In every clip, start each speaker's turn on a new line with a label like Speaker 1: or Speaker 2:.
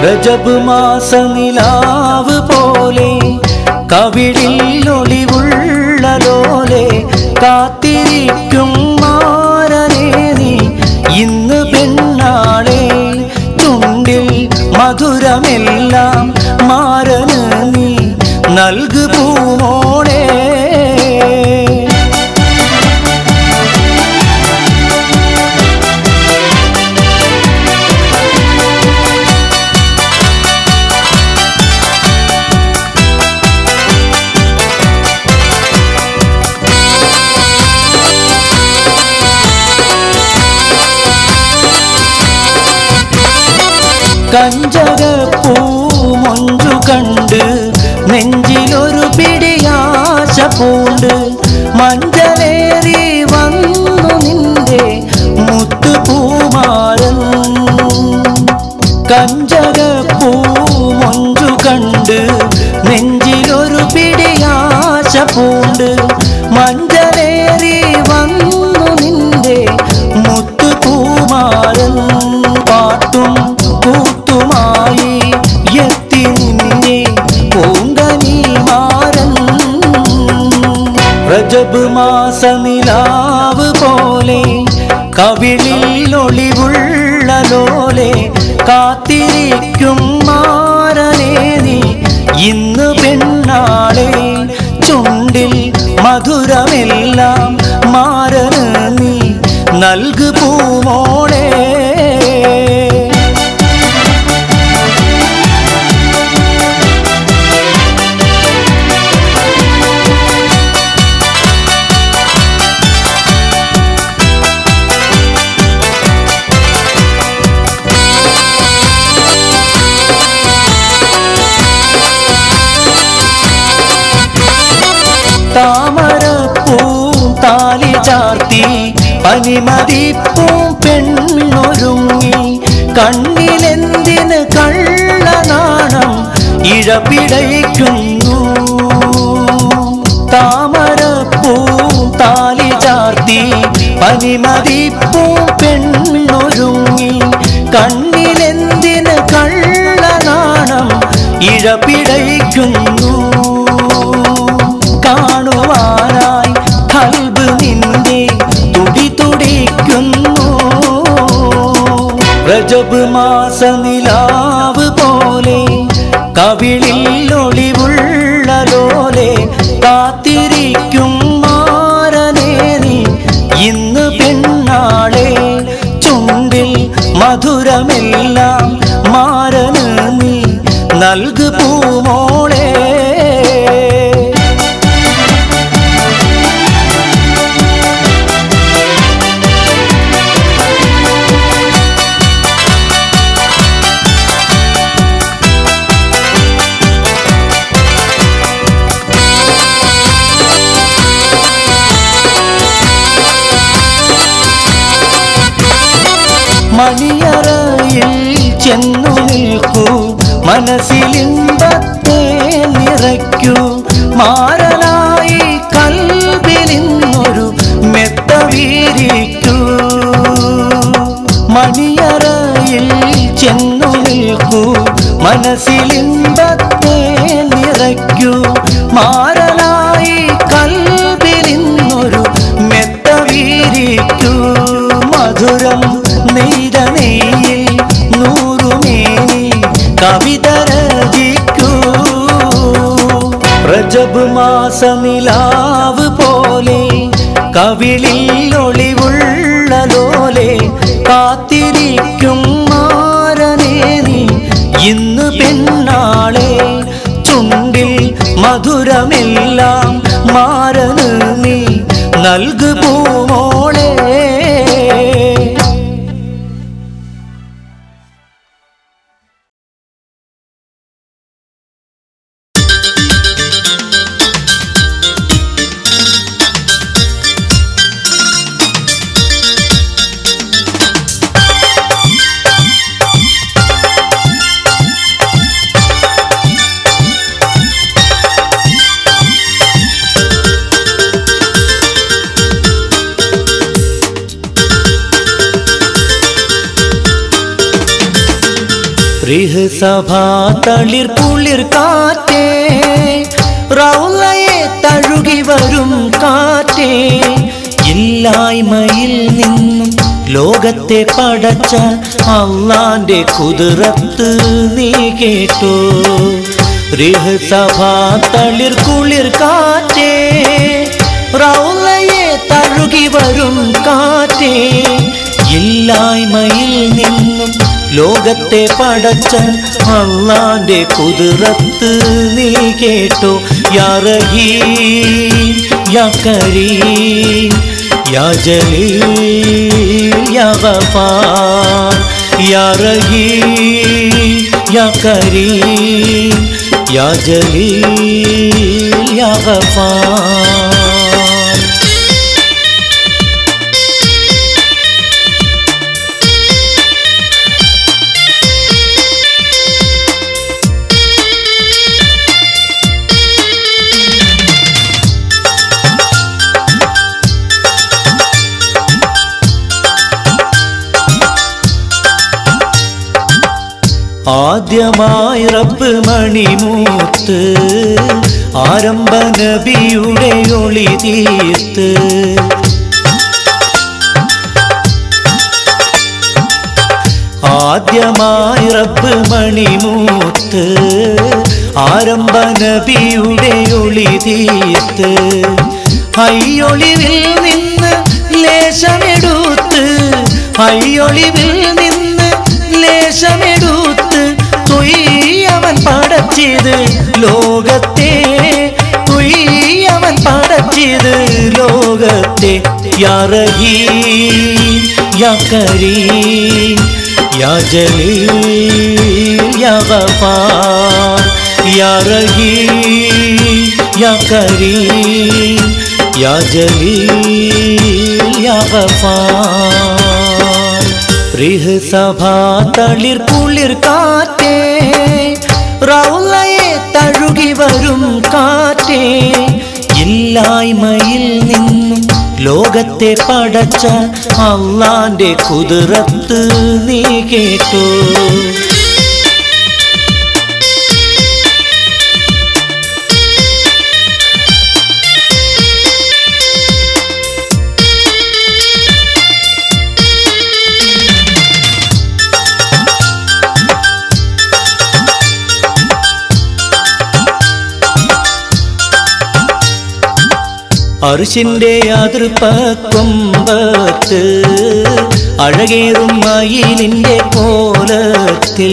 Speaker 1: രജബ് മാസ നിലാവ് പോലെ കവിളിൽ ഒളിവുള്ള ലോലെ കാത്തിരിക്കും മാരനേ നീ ഇന്ന് പെണ്ണാളെ ചുണ്ടിൽ മധുരമെല്ലാം മാരന് നീ നൽകു പൂമോളെ കഞ്ചകപ്പൂ മൊഞ്ചു കണ്ട് നെഞ്ചിലൊരു പിടിയാശ പൂണ്ട് മഞ്ചലേറി വന്നു നിന്റെ മുത്തുപൂമാരൻ കഞ്ചകപ്പൂ മൊഞ്ചു കണ്ട് നെഞ്ചിലൊരു പിടിയാശ പൂണ്ട് മഞ്ചലേറി വന്നു നിന്റെ മുത്തുപൂമാരൻ പാട്ടും കൂത്തുമായി എത്തി നിന്നെ പൂങ്കനി മാരൻ രജബ് മാസ നിലാവ് പോലെ കവിളിൽ ഒളിവുള്ള ലോലെ കാത്തിരിക്കും മാരനേ നീ ഇന്ന് പെണ്ണാളെ ചുണ്ടിൽ മധുരമെല്ലാം മാരന് നീ നൽകു പൂമോളെ താമരപ്പൂം താലി ചാർത്തി പനിമതിപ്പൂം പെണ്ണൊരുങ്ങി കണ്ണിലെന്തിന് കള്ളനാണം ഇഴപിടയ്ക്കുന്നു താമരപ്പൂം താലി ചാർത്തി പനിമതിപ്പൂം പെണ്ണൊരുങ്ങി കണ്ണിലെന്തിന് കള്ളനാണം ഇഴപിടയ്ക്കുന്നു കാണുവാനായി കൽബ് നിന്റെ തുടി തുടിക്കുന്നു രജബ് മാസ നിലാവ് പോലെ കവിളിൽ ഒളിവുള്ള ലോലെ കാത്തിരിക്കും മാരനേ നീ ഇന്ന് പെണ്ണാളെ ചുണ്ടിൽ മധുരമെല്ലാം മാരന് നീ നൽകു പൂമോളെ മണിയറയിൽ ചെന്നു നിൽക്കൂ മനസ്സിലിമ്പത്തെ നിറയ്ക്കൂ മാരനായി കൽവിലിന്നൊരു മെത്ത വീരിക്കൂ മണിയറയിൽ ചെന്നു നിൽക്കൂ മനസ്സിലിമ്പത്തെ നിറയ്ക്കൂ മാരനായി കൽവിലിന്നൊരു മെത്ത വീരിക്കൂ മധുരം നെയ്ത നെയ്യിൽ നൂറുമേനി കവിത രചിക്കൂ രജബ് മാസ നിലാവ് പോലെ കവിളിൽ ഒളിവുള്ള ലോലെ കാത്തിരിക്കും മാരനേ നീ ഇന്ന് പെണ്ണാളെ ചുണ്ടിൽ മധുരമെല്ലാം മാരന് നീ നൽകു പൂമോളെ ഗൃഹസഭാ തളിർ കുളിർ കാറ്റേ റൗലയെ തഴുകി വരും കാറ്റേ ഇല്ലായ്മയിൽ നിന്നും ലോകത്തെ പടച്ച അള്ളാന്റെ കുതിരത്ത് നീ കേട്ടോ ഗൃഹസഭാ തളിർ കുളിർ കാറ്റേ റൗലയെ തഴുകി വരും കാറ്റേ ഇല്ലായ്മയിൽ നിന്നും ലോകത്തെ പടച്ച അള്ളാന്റെ കുതിരത്ത് നീ കേട്ടോ യാറഹീ യാ കരീം യാ ജലീൽ യാ ഗഫാർ യാ റഹീം യാ കരീം യാ ജലീൽ യാ ഗഫാർ ആദ്യമായി റബ്ബ് മണിമൂത്ത് ആരംഭ നബിയുടെ ഒളി തീർത്ത് ആദ്യമായി റബ്ബ് മണിമൂത്ത് ആരംഭ നബിയുടെ ഒളി തീർത്ത് ഹയ്യൊളിവിൽ നിന്ന് ലേശമെടുത്ത് ഹയ്യൊളിവിൽ നിന്ന് ലേശമെടുത്ത് തൊയ്യവൻ പടച്ചത് ലോകത്തെ തൊയ്യവൻ പടച്ചത് ലോകത്തെ യാറഹീ യാ കരീം യാ ജലീൽ യാ ഗഫാർ യാ റഹീം യാ കരീം യാ ജലീൽ യാ ഗഫാർ ഗൃഹസഭാ തളിർ കുളിർ കാറ്റേ റൗലയെ തഴുകി വരും കാറ്റേ ഇല്ലായ്മയിൽ നിന്നും ലോകത്തെ പടച്ച അള്ളാന്റെ കുതിരത്ത് നീ കേട്ടോ അർഷിന്റെ അതിർപ്പക്കൊമ്പത്ത് അഴകേറും മയിലിന്റെ കോലത്തിൽ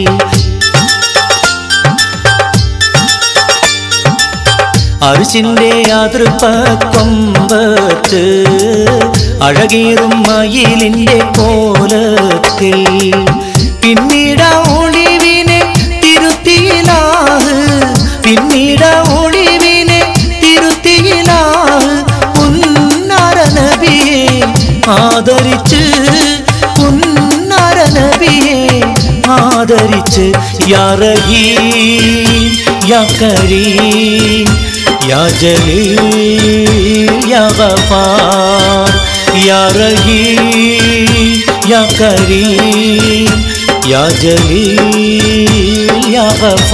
Speaker 1: അർഷിന്റെ അതിർപ്പക്കൊമ്പത്ത് അഴകേറും മയിലിന്റെ കോലത്തിൽ പിന്നീട് ഒളിവിനെ തിരുത്തിയിലാഹ് പിന്നീട് ഒളിവിനെ തിരുത്തിയിലാഹ് പുന്നാര നബിയെ ആദരിച്ച് പുന്നാര നബിയെ ആദരിച്ച് യാ റഹീം യാ കരീം യാ ജലീൽ യാ ഗഫാർ യാ റഹീം യാ കരീം യാ ജലീൽ യാ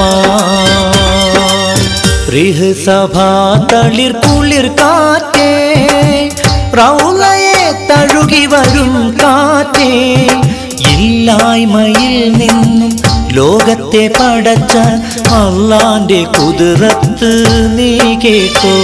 Speaker 1: ഗഫാർ ഗൃഹസഭാ തളിർ കുളിർ കാറ്റേ റൗലയെ തഴുകി വരും കാറ്റേ ഇല്ലായ്മയിൽ നിന്നും ലോകത്തെ പടച്ച അള്ളാന്റെ കുതിരത്ത് നീ കേട്ടോ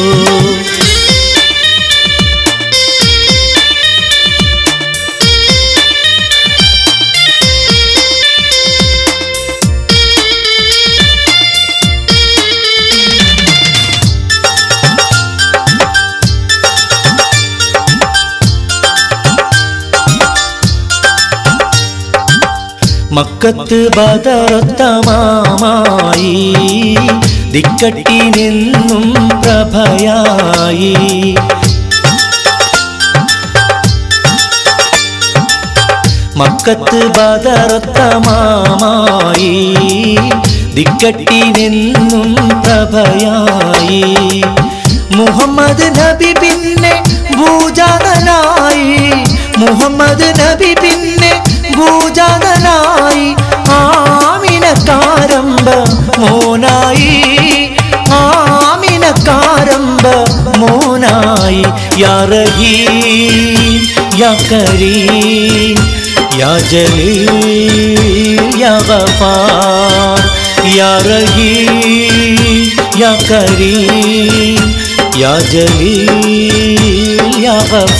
Speaker 1: മക്കത്ത് ബദറത്തമാമായി ദിക്കട്ടി നിന്നും പ്രഭയായി മക്കത്ത് ബദറത്തമാമായി ദിക്കട്ടി നിന്നും പ്രഭയായി മുഹമ്മദ് നബി പിന്നെ ഭൂജാതനായി മുഹമ്മദ് നബി പിന്നെ ഭൂജാതനായി ആമി ആമിനക്കാരമ്പ മോനായി ആമിനക്കാരമ്പ മോനായി യാ റഹീം യാ കരീം യാ ജലീൽ യാ ഗഫാർ യാ റഹീം യാ കരീം യാ ജലീൽ യാ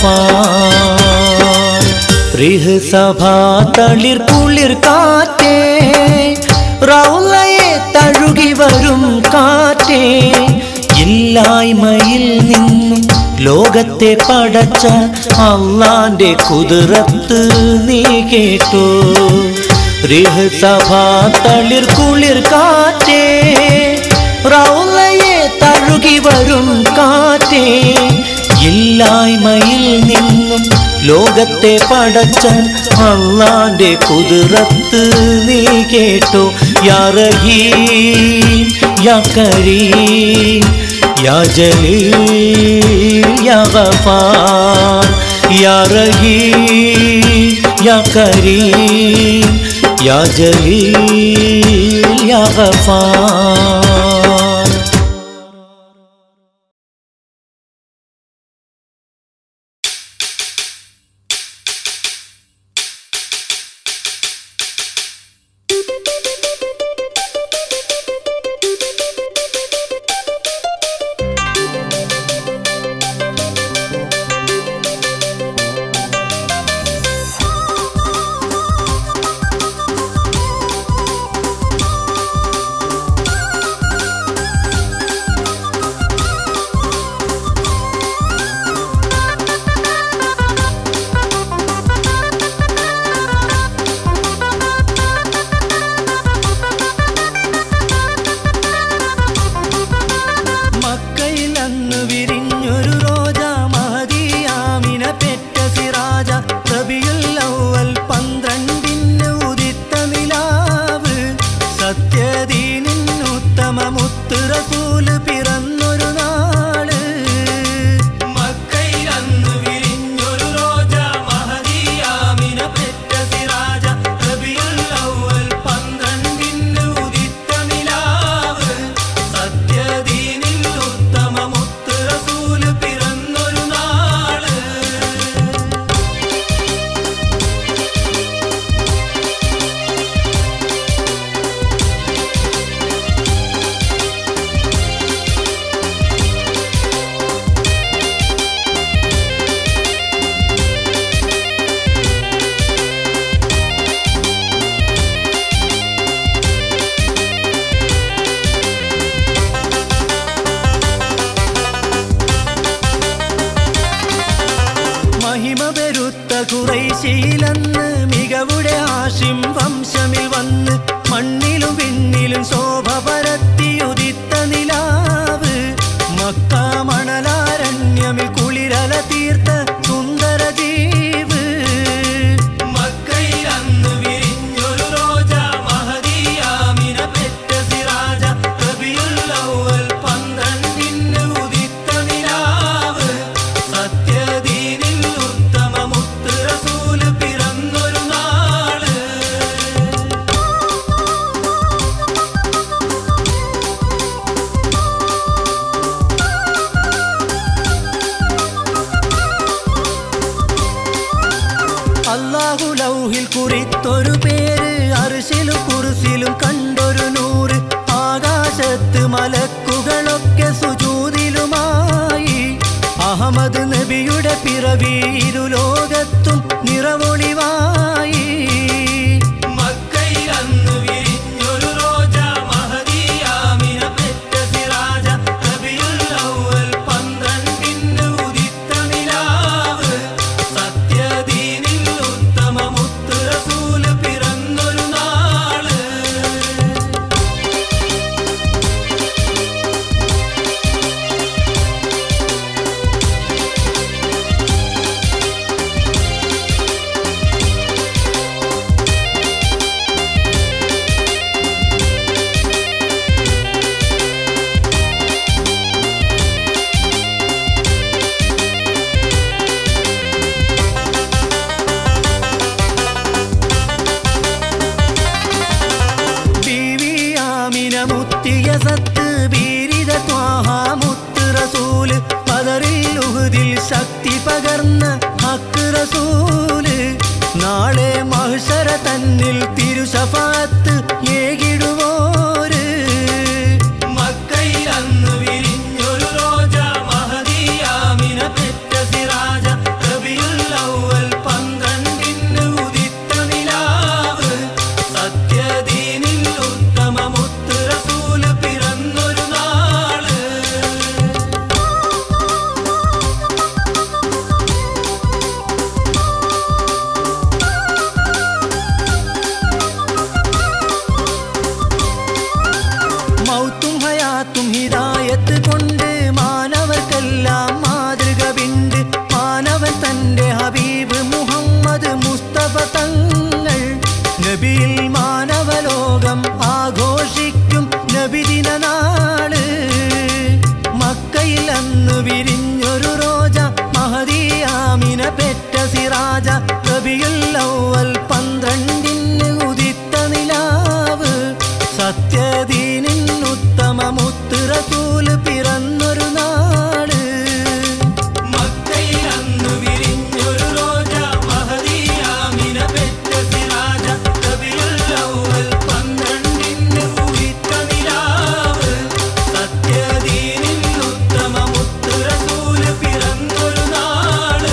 Speaker 1: ഗഫാർ ഗൃഹസഭാ തളിർ കുളിർ കാറ്റേ റൗലയെ തഴുകി വരും കാറ്റേ ഇല്ലായ്മയിൽ നിന്നും ലോകത്തെ പടച്ച അള്ളാന്റെ കുതിരത്ത് നീ കേട്ടോ ഗൃഹസഭാ തളിർ കുളിർ കാറ്റേ റൗലയെ തഴുകി വരും കാറ്റേ ഇല്ലായ്മയിൽ നിന്നും ലോകത്തെ പടച്ചാൻ അള്ളാന്റെ കുതിരത്ത് നീ കേട്ടോ യാ റഹീം യാ കരീം യാ ജലീൽ യാ ഗഫാർ യാ റഹീം യാ കരീം യാ ജലീൽ യാ ഗഫാർ മക്കയിൽ അന്ന് വിരിഞ്ഞൊരു റോജ മഹദിയാമിന പെറ്റ സിറാജ റബിയുൽ അവ്വൽ പന്ത്രണ്ടിന് ഉദിത്ത നിലാവ് സത്യദീനിൻ ഉത്തമ മുത്ത് റസൂല് പിറന്നൊരു നാള് മക്കയിൽ അന്ന് വിരിഞ്ഞൊരു റോജ മഹദിയാമിന പെറ്റ സിറാജ റബിയുൽ അവ്വൽ പന്ത്രണ്ടിന് ഉദിത്ത നിലാവ് സത്യദീനിൽ ഉത്തമ മുത്ത് റസൂല് പിറന്നൊരു നാള് മഹിമ പെരുത്ത കുറൈശയിലന്ന് മികവുടെ ആഷിം വംശമിൽ വന്ന് മണ്ണിലും പിന്നിലും ശോഭ പരത്തിയുദിത്ത നിലാവ് മക്ക മണലാരണ്യമിൽ കുളിരല തീർത്ത സുന്ദര ദ്വീപ് മക്കയിൽ അന്ന് വിരിഞ്ഞൊരു റോജ മഹദിയാമിന പെറ്റ സിറാജ റബിയുൽ അവ്വൽ പന്ത്രണ്ടിന് ഉദിത്ത നിലാവ് സത്യദീനിൽ ഉത്തമ മുത്ത് റസൂല് പിറന്നൊരു നാള് അള്ളാഹു ലൗഹിൽ കുറിത്തൊരു പേര് അർശിലും കുറിസിലും കണ്ടൊരു നൂറ് ആകാശത്ത് മലക്കുകളൊക്കെ സുജൂതിലുമായി അഹമ്മദ് നബിയുടെ പിറവി ഇരുലോകത്തും നിറവൊളിവായി മക്കയിൽ അന്ന് വിരിഞ്ഞൊരു റോജ മഹദിയാമിന പെറ്റ സിറാജ റബിയുൽ അവ്വൽ പന്ത്രണ്ടിന് ഉദിത്ത നിലാവ് സത്യദീനിൽ ഉത്തമ മുത്ത് റസൂല് പിറന്നൊരു നാള് റസൂല് നാളെ മഹ്ശര തന്നിൽ തിരുശഫാത്ത് ഏകിടുവോര് മക്കയിൽ അന്ന് വിരിഞ്ഞൊരു റോജ മഹദിയാമിന പെറ്റ സിറാജ റബിയുൽ അവ്വൽ പന്ത്രണ്ടിന് ഉദിത്ത നിലാവ് സത്യദീനിൽ ഉത്തമ മുത്ത് റസൂല് പിറന്നൊരു നാള് മൗത്തും ഹയാത്തും ഹിദായത്ത് കൊണ്ട് മാനവർക്കെല്ലാം മാതൃക വിണ്ട് മാനവൻ തന്റെ ഹബീബ് മുഹമ്മദ് മുസ്തഫ തങ്ങൾ നബിയിൽ മാനവലോകം ആഘോഷിക്കും നബിദിന നാള് മക്കയിൽ അന്ന് വിരിഞ്ഞൊരു റോജ മഹദിയാമിന പെറ്റ സിറാജ റബിയുൽ അവ്വൽ പന്ത്രണ്ടിന് ഉദിത്ത നിലാവ് സത്യദീനിൻ ഉത്തമ മുത്ത് റസൂല് പിറന്നൊരു നാട് മക്കയിൽ അന്ന് വിരിഞ്ഞൊരു റോജ മഹദിയാമിന പെറ്റ സിറാജ റബിയുൽ അവ്വൽ പന്ത്രണ്ടിന് ഉദിത്ത നിലാവ് സത്യദീനിൻ ഉത്തമ മുത്ത് റസൂല് പിറന്നൊരു നാട്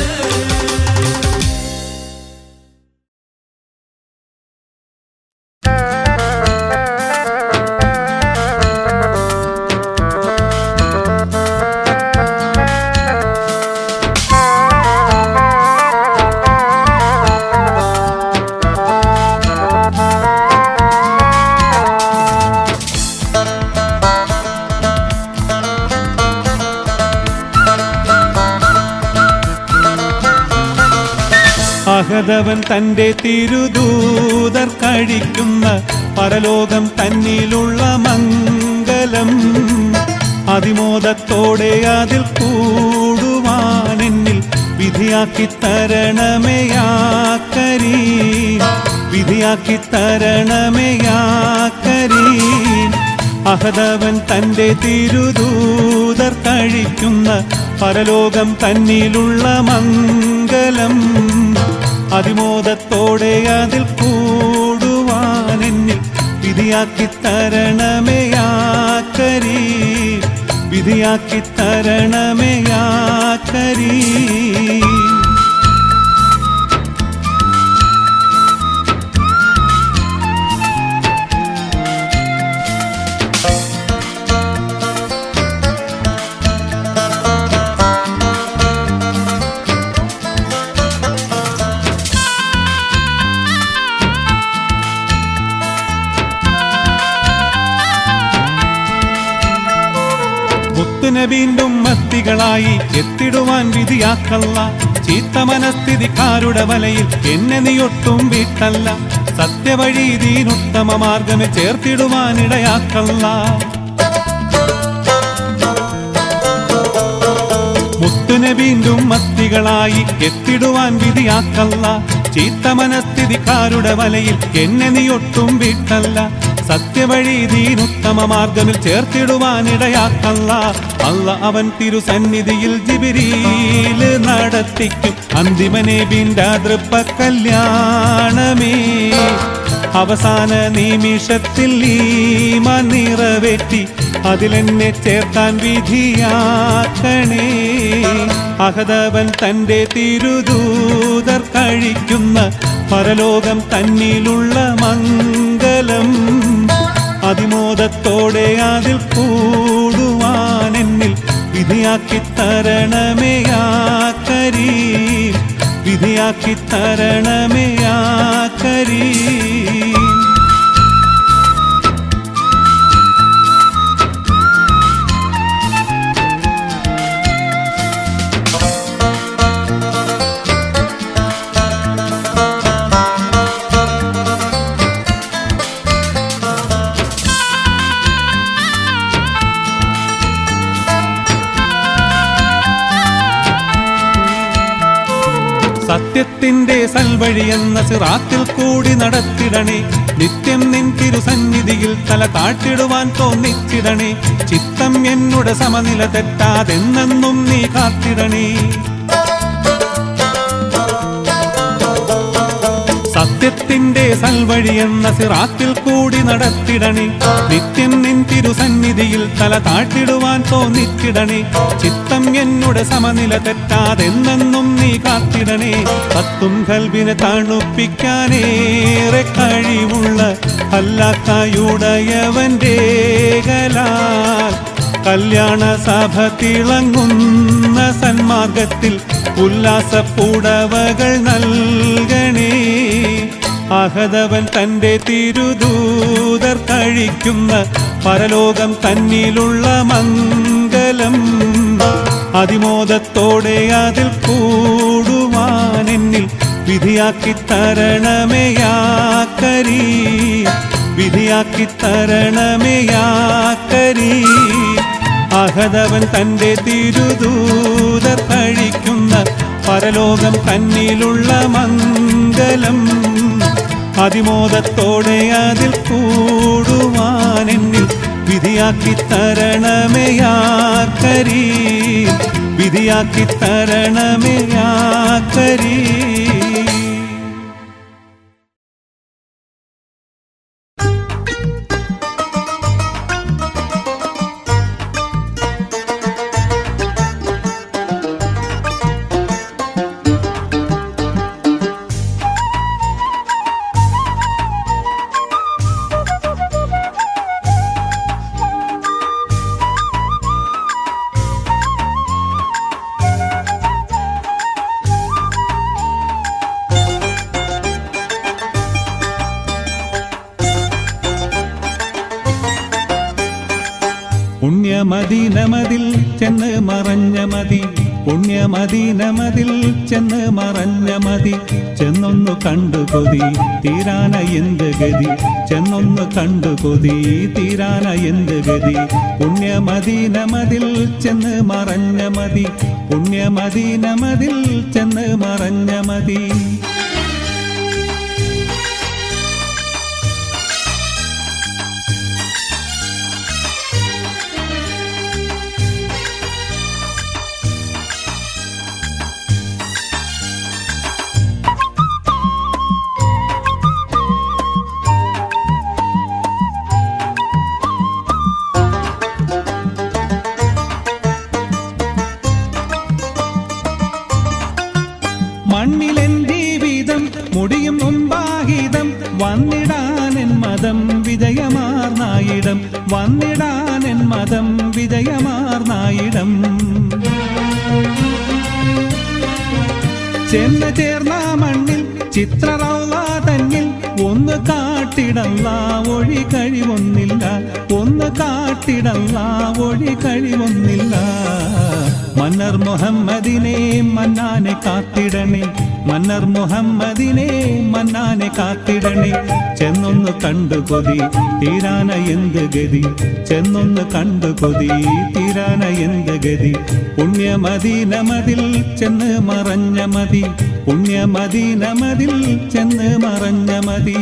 Speaker 2: അഹദവൻ തന്റെ തിരുദൂതർ കഴിക്കുന്ന പരലോകം തന്നിലുള്ള മംഗലം അതിമോദത്തോടെ അതിൽ കൂടുവാൻ എന്നിൽ വിധിയാക്കി തരണമേയാക്കരീ വിധിയാക്കി തരണമേയാക്കരീ അഹദവൻ തന്റെ തിരുദൂതർ കഴിക്കുന്ന പരലോകം തന്നിലുള്ള മംഗലം അതിമോദത്തോടെ അതിൽ കൂടുവാൻ എന്നിൽ വിധിയാക്കി തരണമേയാക്കരീ വിധിയാക്കി തരണമേയാക്കരീ മുത്തിനെ വീണ്ടും മത്തികളായി എത്തിടുവാൻ വിധിയാക്കല്ല ചീത്ത മനസ്ഥിതിക്കാരുടെ വലയിൽ എന്നെ നീയൊട്ടും വീട്ടല്ല സത്യവഴി ദീനുത്തമ മാർഗമെ ചേർത്തിടുവാനിടയാക്കല്ല മുത്തിനെ വീണ്ടും മത്തികളായി എത്തിടുവാൻ വിധിയാക്കല്ല ചീത്ത മനസ്ഥിതിക്കാരുടെ വലയിൽ എന്നെ നീയൊട്ടും വീട്ടല്ല സത്യവഴി ദീനുത്തമ മാർഗമിൽ ചേർത്തിടുവാനിടയാക്കല്ല അല്ല അവൻ തിരുസന്നിധിയിൽ ജിബിരിയില് നടത്തിക്കും അന്തിമനെ ബിന്ദാതൃപ്പ കല്യാണമേ അവസാന നിമിഷത്തിൽ ഈമ നിറവേറ്റി അതിലെന്നെ ചേർത്താൻ വിധിയാക്കണേ അഹദവൻ തന്റെ തിരുദൂതർ കഴിക്കുന്ന പരലോകം തന്നിലുള്ള മംഗലം അതിമോദത്തോടെ അതിൽ കൂടുവാൻ എന്നിൽ വിധിയാക്കി തരണമേയാക്കരീ വിധിയാക്കി തരണമേയാക്കരീ സത്യത്തിന്റെ സൽവഴി എന്ന സിറാത്തിൽ കൂടി നടത്തിടണേ നിത്യം നിൻ തിരുസന്നിധിയിൽ തല താഴ്ത്തിടുവാൻ തോന്നിച്ചിടണേ ചിത്തം എന്നുടെ സമനില തെറ്റാതെന്നെന്നും നീ കാത്തിടണേ സത്യത്തിന്റെ സൽവഴി എന്ന സിറാത്തിൽ കൂടി നടത്തിടണേ നിത്യം നിൻ തിരുസന്നിധിയിൽ തല താഴ്ത്തിടുവാൻ തോന്നിച്ചിടണേ ചിത്തം എന്നുടെ സമനില തെറ്റാതെന്നെന്നും നീ കാത്തിടണേ പത്തും കൽവിനെ തണുപ്പിക്കാനേറെ കഴിവുള്ള അല്ലാക്കായുടയവന്റെ കലാൽ കല്യാണ സഭ തിളങ്ങുന്ന സന്മാർഗത്തിൽ ഉല്ലാസപ്പുടവകൾ നൽകണേ അഹതവൻ തന്റെ തിരുദൂതർ കഴിക്കുന്ന പരലോകം തന്നിലുള്ള മംഗലം അതിമോദത്തോടെ അതിൽ കൂടുവാൻ എന്നിൽ വിധിയാക്കി തരണമേയാക്കരീ വിധിയാക്കി തരണമേയാക്കരീ അഹതവൻ തന്റെ തിരുദൂതർ കഴിക്കുന്ന പരലോകം തന്നിലുള്ള മംഗലം അതിമോദത്തോടെ അതിൽ കൂടുവാൻ എന്നിൽ വിധിയാക്കി തരണമേയാക്കരീ വിധിയാക്കി തരണമേയാക്കരീ പുണ്യമദീനമതിൽ ചെന്ന് മറഞ്ഞ മതി പുണ്യമദീനമതിൽ ചെന്ന് മറഞ്ഞ മതി ചെന്നൊന്നു കണ്ടു കൊതി തീരാന എന്ത് ഗതി ചെന്നൊന്നു കണ്ടു കൊതി തീരാന എന്ത് ഗതി പുണ്യമദീനമതിൽ ചെന്ന് മറഞ്ഞ മതി പുണ്യമദീനമതിൽ ചെന്ന് മറഞ്ഞ മതി മണ്ണിലെൻ ജീവിതം മുടിയും മുമ്പാഹിതം വന്നിടാനെൻ മതം വിജയമാർന്നായിടം വന്നിടാനെൻ മതം വിജയമാർന്നായിടം ചെന്ന് ചേർന്ന മണ്ണിൽ ചിത്രറൗള തന്നിൽ ഒന്ന് കാട്ടിടല്ല ഒഴി കഴിവൊന്നില്ല ഒന്ന് കാട്ടിടല്ല ഒഴി കഴിവൊന്നില്ല മന്നർ മുഹമ്മദിനെ മന്നാനെ കാത്തിടണേ മന്നർ മുഹമ്മദിനെ മന്നാനെ കാത്തിടണേ ചെന്നൊന്ന് കണ്ടു കൊതി തീരാന എന്ത് ഗതി ചെന്നൊന്ന് കണ്ടു കൊതി തീരാന എന്ത് ഗതി പുണ്യമദീനമതിൽ ചെന്ന് മറഞ്ഞ മതി പുണ്യമദീനമതിൽ ചെന്ന് മറഞ്ഞ മതി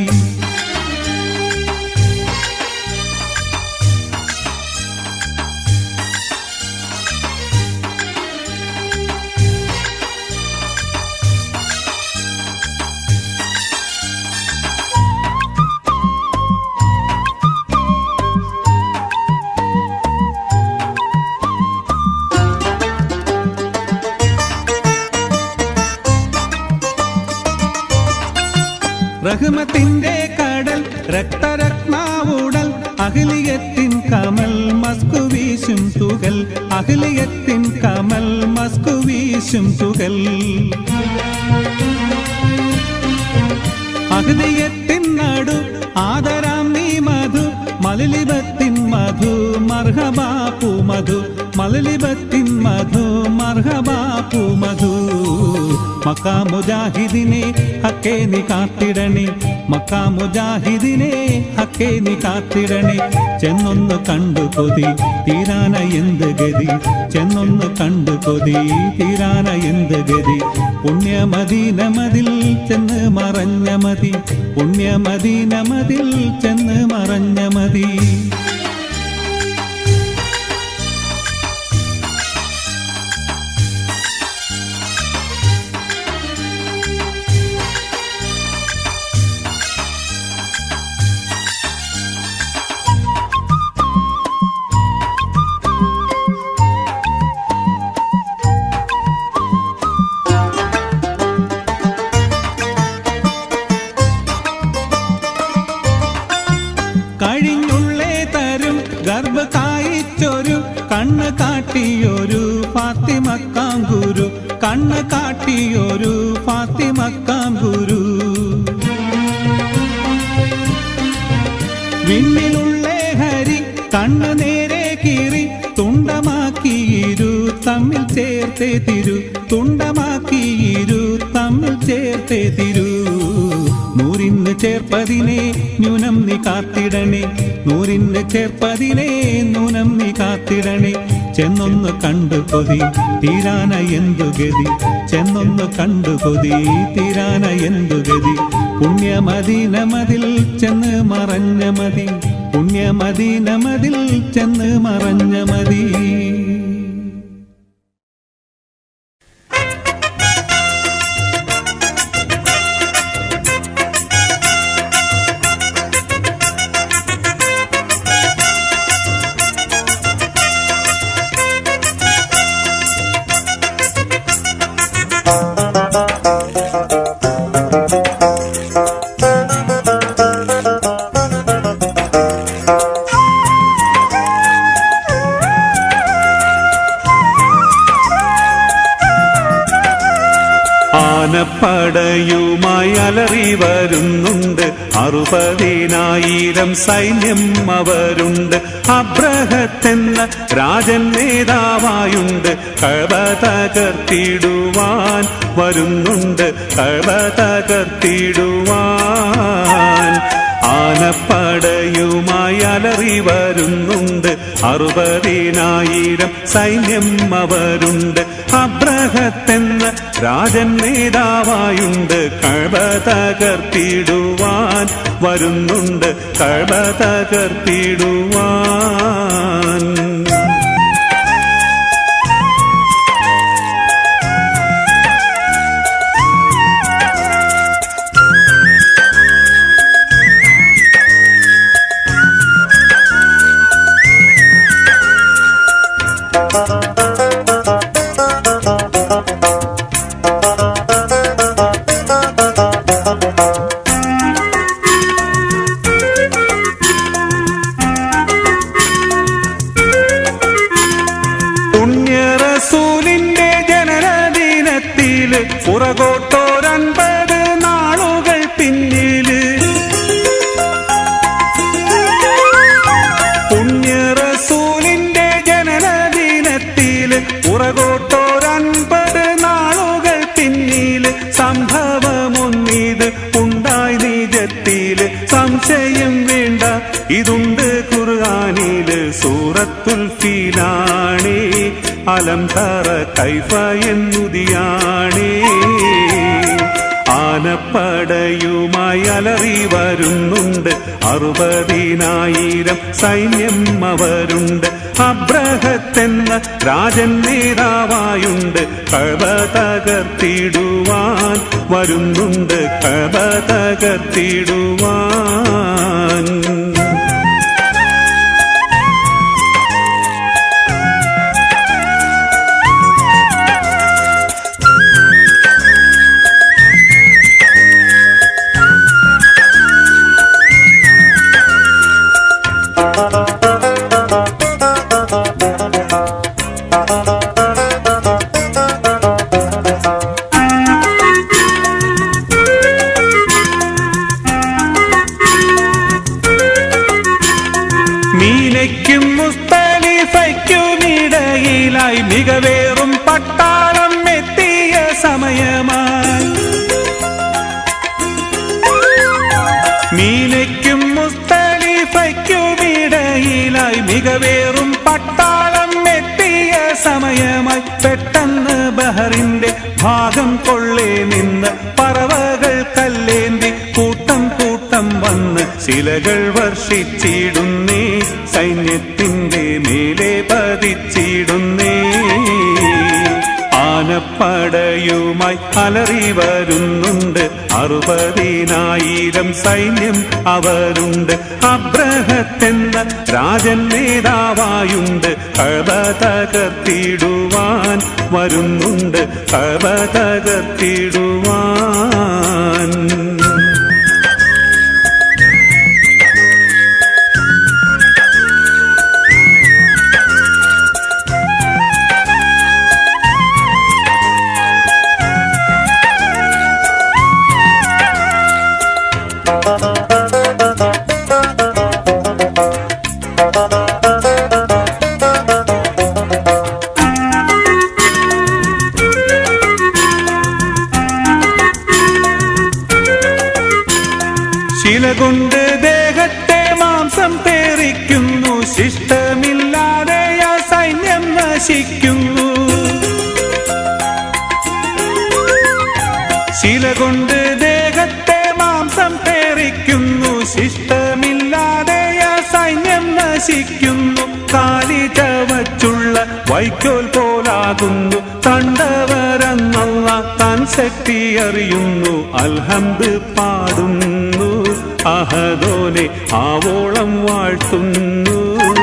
Speaker 2: റഹ്മത്തിന്റെ കടൽ രക്തരത്നാവുടൽ അഖിലിയത്തിൻ കമൽ മസ്കു വീശും തുകൽ അഖിലിയത്തിൻ കമൽ മസ്കു വീശും തുകൽ അഹ്ദിയത്തിൻ നടു ആദരാം നീ മധു മലലിബത്തിൻ മധു മർഹബാപ്പു മധു മലലിബത്തിൻ മധു മർഹബാപ്പു മധു മക്കാ മുജാഹിദിനെ ഹക്കേ നീ കാത്തിടണേ മക്കാ മുജാഹിദിനെ ഹക്കേ നീ കാത്തിടണേ ചെന്നൊന്ന് കണ്ടു കൊതി തീരാന എന്ത് ഗതി ചെന്നൊന്ന് കണ്ടു കൊതി തീരാന എന്ത് ഗതി പുണ്യമദീനമതിൽ ചെന്ന് മറഞ്ഞ മതി പുണ്യമദീനമതിൽ ചെന്ന് മറഞ്ഞ മതി ഫാത്തിമക്കാം ഗുരു കണ്ണ് കാട്ടിയൊരു ഫാത്തിമക്കാം ഗുരു വിണ്ണിലുള്ളേ ഹരി കണ്ണു നേരെ കീറി തുണ്ടമാക്കിയിരു തമ്മിൽ ചേർത്തേ തിരു തുണ്ടമാക്കിയിരു തമ്മിൽ ചേർത്തേ തിരു നൂറിന് ചേർപ്പതിനെ ന്യൂനം നീ കാത്തിടണേ നൂറിന് ചേർപ്പതിനെ ന്യൂനം നീ കാത്തിടണേ ചെന്നൊന്ന് കണ്ടു കൊതി തീരാന എന്തു ഗതി ചെന്നൊന്ന് കണ്ടു കൊതി തീരാന എന്തു ഗതി പുണ്യമദീനമതിൽ ചെന്ന് മറഞ്ഞ മതി പുണ്യമദീനമതിൽ ചെന്ന് മറഞ്ഞ മതി
Speaker 3: ആനപ്പടയുമായി അലറി വരുന്നുണ്ട് അറുപതിനായിരം സൈന്യം അവരുണ്ട് അബ്രഹത്തെന്ന രാജൻ നേതാവായുണ്ട് കഴവ തകർത്തിടുവാൻ വരുന്നുണ്ട് കഴവ തകർത്തിടുവാൻ ആനപ്പടയുമായി അലറി വരുന്നുണ്ട് അറുപതിനായിരം സൈന്യം അവരുണ്ട് അബ്രഹത്തെന്ന രാജൻ നേതാവായുണ്ട് കഴവ തകർത്തിടുവാൻ വരുന്നുണ്ട് കഴവ തകർത്തിടുവാൻ പുണ്യറസൂലിന്റെ ജനനദിനത്തില് പുറകോട്ടോരൻപത് നാളുകൾ പിന്നില് പുണ്യറസൂലിന്റെ ജനനദിനത്തില് പുറകോട്ടോരൻപത് നാളുകൾ പിന്നില് സംഭവമൊന്നിത് ഉണ്ടായി നിജത്തില് സംശയം വേണ്ട ഇതുണ്ട് ഖുർആനില് സൂറത്തുൽ ഫീലാണേ അലം തറ കൈഫ എന്നുതിയാണേ ആനപ്പടയുമായി അലറി വരുന്നുണ്ട് അറുപതിനായിരം സൈന്യം അവരുണ്ട് അബ്രഹത്തെന്ന രാജൻ നേതാവായുണ്ട് കഴവ തകർത്തിടുവാൻ വരുന്നുണ്ട് കഴവ തകർത്തിടുവാൻ മീനയ്ക്കും മുസ്തലിഫയ്ക്കുമിടയിലായി മികവേറും പട്ടാളം എത്തിയ സമയമായി മീനയ്ക്കും മുസ്തലിഫയ്ക്കുമിടയിലായി മികവേറും പട്ടാളം എത്തിയ സമയമായി പെട്ടെന്ന് ബഹറിന്റെ ഭാഗം കൊള്ളേ നിന്ന് പറവകൾ കല്ലേന്തി കൂട്ടം കൂട്ടം വന്ന് ശിലകൾ വർഷിച്ചിടുന്നേ സൈന്യത്തിന്റെ മേലെ പതിച്ചിടുന്നേ ആനപ്പടയുമായി അലറി വരുന്നുണ്ട് അറുപതിനായിരം സൈന്യം അവരുണ്ട് അബ്രഹത്തെന്ന രാജൻ നേതാവായുണ്ട് കഴവ തകർത്തിടുവാൻ വരുന്നുണ്ട് കഴവ തകർത്തിടുവാൻ കൊണ്ട് ദേഹത്തെ മാംസം പേറിക്കുന്നു ശിഷ്ടമില്ലാതെ ആ സൈന്യം നശിക്കുന്നു ശില കൊണ്ട് ദേഹത്തെ മാംസം പേറിക്കുന്നു ശിഷ്ടമില്ലാതെ ആ സൈന്യം നശിക്കുന്നു കാലി ചവച്ചുള്ള വൈക്കോൽ പോലാകുന്നു കണ്ടവരെന്നുള്ള താൻ ശക്തി അറിയുന്നു അൽഹംദ് പാടുന്നു അഹദോനെ ആവോളം വാഴ്ത്തുന്നു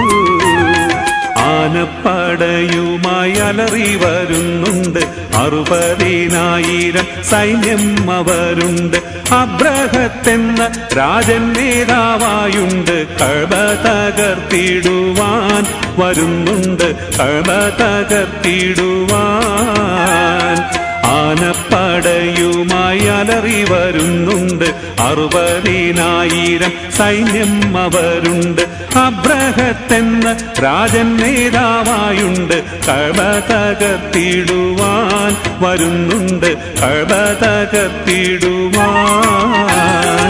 Speaker 3: ആനപ്പടയുമായി അലറി വരുന്നുണ്ട് അറുപതിനായിരം സൈന്യം അവരുണ്ട് അബ്രഹത്തെന്ന രാജൻ നേതാവായുണ്ട് കഴ തകർത്തിടുവാൻ വരുന്നുണ്ട് കഴ തകർത്തിടുവാൻ ആനപ്പടയുമായി അലറി വരുന്നുണ്ട് അറുപതിനായിരം സൈന്യം അവരുണ്ട് അബ്രഹത്തെന്ന രാജൻ നേതാവായുണ്ട് കഴ തകർത്തിടുവാൻ വരുന്നുണ്ട് കഴ തകർത്തിടുവാൻ